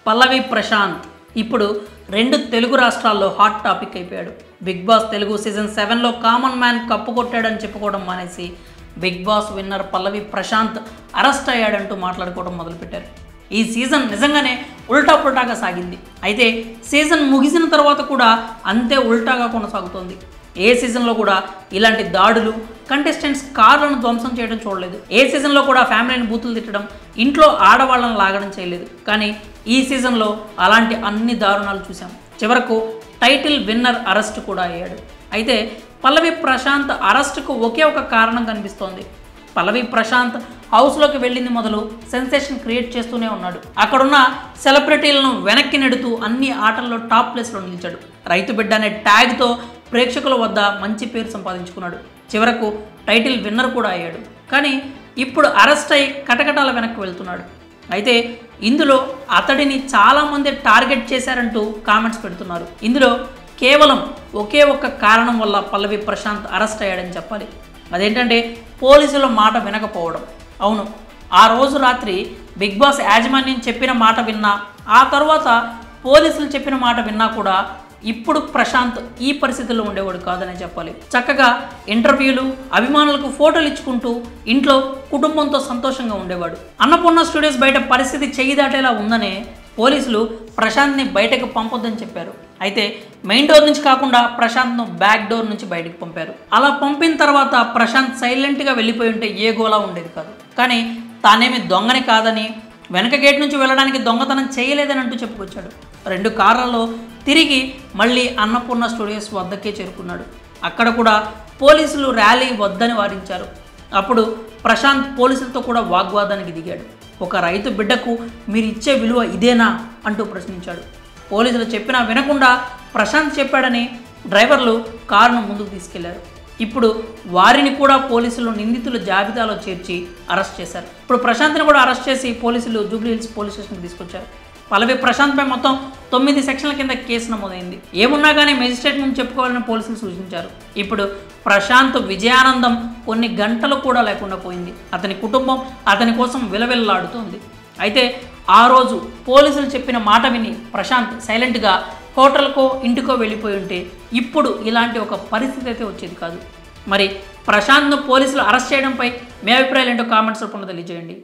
పల్లవి ప్రశాంత్ ఇప్పుడు రెండు తెలుగు రాష్ట్రాల్లో హాట్ టాపిక్ అయిపోయాడు బిగ్ బాస్ తెలుగు సీజన్ సెవెన్లో కామన్ మ్యాన్ కప్పు కొట్టాడని చెప్పుకోవడం మానేసి Bigg Boss winner Pallavi Prashanth arrest అయ్యాడంటూ మాట్లాడుకోవడం మొదలుపెట్టారు ఈ సీజన్ నిజంగానే ఉల్టా పుల్టాగా సాగింది అయితే సీజన్ ముగిసిన తర్వాత కూడా అంతే ఉల్టాగా కొనసాగుతోంది ఏ సీజన్లో కూడా ఇలాంటి దాడులు కంటెస్టెంట్స్ కార్లను ధ్వంసం చేయడం చూడలేదు ఏ సీజన్లో కూడా ఫ్యామిలీని బూతులు తిట్టడం ఇంట్లో ఆడవాళ్ళని లాగడం చేయలేదు కానీ ఈ సీజన్లో అలాంటి అన్ని దారుణాలు చూసాం చివరకు టైటిల్ విన్నర్ అరెస్ట్ కూడా అయ్యాడు అయితే పల్లవి ప్రశాంత్ అరెస్టుకు ఒకే ఒక కారణం కనిపిస్తోంది పల్లవి ప్రశాంత్ హౌస్లోకి వెళ్ళింది మొదలు సెన్సేషన్ క్రియేట్ చేస్తూనే ఉన్నాడు అక్కడున్న సెలబ్రిటీలను వెనక్కి నెడుతూ అన్ని ఆటల్లో టాప్ ప్లేస్లో నిలిచాడు రైతు బిడ్డ అనే ట్యాగ్తో ప్రేక్షకుల వద్ద మంచి పేరు సంపాదించుకున్నాడు చివరకు టైటిల్ విన్నర్ కూడా అయ్యాడు కానీ ఇప్పుడు అరెస్ట్ అయి కటకటాల వెనక్కి వెళ్తున్నాడు అయితే ఇందులో అతడిని చాలామంది టార్గెట్ చేశారంటూ కామెంట్స్ పెడుతున్నారు ఇందులో కేవలం ఒకే ఒక్క కారణం వల్ల పల్లవి ప్రశాంత్ అరెస్ట్ అయ్యాడని చెప్పాలి అదేంటంటే పోలీసుల మాట వినకపోవడం అవును ఆ రోజు రాత్రి బిగ్ బాస్ యాజమాన్యం చెప్పిన మాట విన్నా ఆ తర్వాత పోలీసులు చెప్పిన మాట విన్నా కూడా ఇప్పుడు ప్రశాంత్ ఈ పరిస్థితుల్లో ఉండేవాడు కాదనే చెప్పాలి చక్కగా ఇంటర్వ్యూలు అభిమానులకు ఫోటోలు ఇచ్చుకుంటూ ఇంట్లో కుటుంబంతో సంతోషంగా ఉండేవాడు అన్నపూర్ణ స్టూడియోస్ బయట పరిస్థితి చెయ్యి దాటేలా ఉందనే పోలీసులు ప్రశాంత్ని బయటకు పంపొద్దని చెప్పారు అయితే మెయిన్ డోర్ నుంచి కాకుండా ప్రశాంత్ను బ్యాక్ డోర్ నుంచి బయటకు పంపారు అలా పంపిన తర్వాత ప్రశాంత్ సైలెంట్గా వెళ్ళిపోయి ఉంటే ఏ గోలా ఉండేది కాదు కానీ తానేమి దొంగని కాదని వెనక గేట్ నుంచి వెళ్ళడానికి దొంగతనం చేయలేదని అంటూ చెప్పుకొచ్చాడు రెండు కార్లలో తిరిగి మళ్ళీ అన్నపూర్ణ స్టూడియోస్ వద్దకే చేరుకున్నాడు అక్కడ కూడా పోలీసులు ర్యాలీ వద్దని వారించారు అప్పుడు ప్రశాంత్ పోలీసులతో కూడా వాగ్వాదానికి దిగాడు ఒక రైతు బిడ్డకు మీరు ఇచ్చే విలువ ఇదేనా అంటూ ప్రశ్నించాడు పోలీసులు చెప్పినా వినకుండా ప్రశాంత్ చెప్పాడని డ్రైవర్లు కారును ముందుకు తీసుకెళ్లారు ఇప్పుడు వారిని కూడా పోలీసులు నిందితుల జాబితాలో చేర్చి అరెస్ట్ చేశారు ఇప్పుడు ప్రశాంత్ని కూడా అరెస్ట్ చేసి పోలీసులు జూబ్లీ హిల్స్ పోలీస్ స్టేషన్కి తీసుకొచ్చారు పల్లవి ప్రశాంత్పై మొత్తం తొమ్మిది సెక్షన్ల కింద కేసు నమోదైంది ఏమున్నా కానీ మెజిస్ట్రేట్ ముందు చెప్పుకోవాలని పోలీసులు సూచించారు ఇప్పుడు ప్రశాంత్ విజయానందం కొన్ని గంటలు కూడా లేకుండా పోయింది అతని కుటుంబం అతని కోసం విలవిల్లాడుతోంది అయితే ఆ రోజు పోలీసులు చెప్పిన మాట విని ప్రశాంత్ సైలెంట్గా హోటల్కో ఇంటికో వెళ్ళిపోయి ఉంటే ఇప్పుడు ఇలాంటి ఒక పరిస్థితి అయితే వచ్చేది కాదు మరి ప్రశాంత్ను పోలీసులు అరెస్ట్ చేయడంపై మీ అభిప్రాయాలు ఏంటో కామెంట్స్ రూపంలో తెలియజేయండి